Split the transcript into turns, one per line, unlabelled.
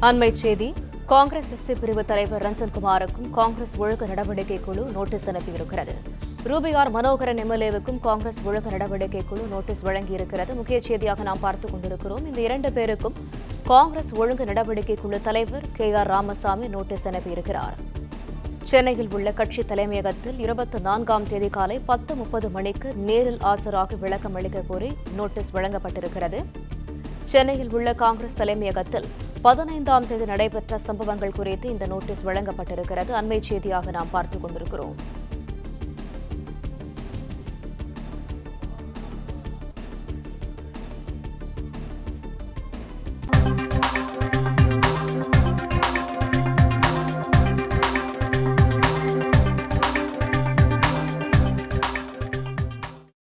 அண்மை செய்தி காங்கிரஸ் எஸ்சி பிரிவு தலைவர் ரஞ்சன்குமாருக்கும் காங்கிரஸ் ஒழுங்கு நடவடிக்கை குழு நோட்டீஸ் அனுப்பியிருக்கிறது ரூபியார் மனோகரன் எம்எல்ஏவுக்கும் காங்கிரஸ் ஒழுங்கு நடவடிக்கை குழு நோட்டீஸ் வழங்கியிருக்கிறது முக்கிய செய்தியாக நாம் பார்த்துக் கொண்டிருக்கிறோம் இந்த இரண்டு பேருக்கும் காங்கிரஸ் ஒழுங்கு நடவடிக்கை குழு தலைவர் கே ஆர் ராமசாமி நோட்டீஸ் அனுப்பியிருக்கிறார் சென்னையில் உள்ள கட்சி தலைமையகத்தில் இருபத்தி நான்காம் தேதி காலை பத்து முப்பது மணிக்கு நேரில் ஆஜராகி விளக்கம் அளிக்க கோரி நோட்டீஸ் வழங்கப்பட்டிருக்கிறது சென்னையில் உள்ள காங்கிரஸ் தலைமையகத்தில் பதினைந்தாம் தேதி நடைபெற்ற சம்பவங்கள் குறித்து இந்த நோட்டீஸ் வழங்கப்பட்டிருக்கிறது அண்மை செய்தியாக நாம் பார்த்துக் கொண்டிருக்கிறோம்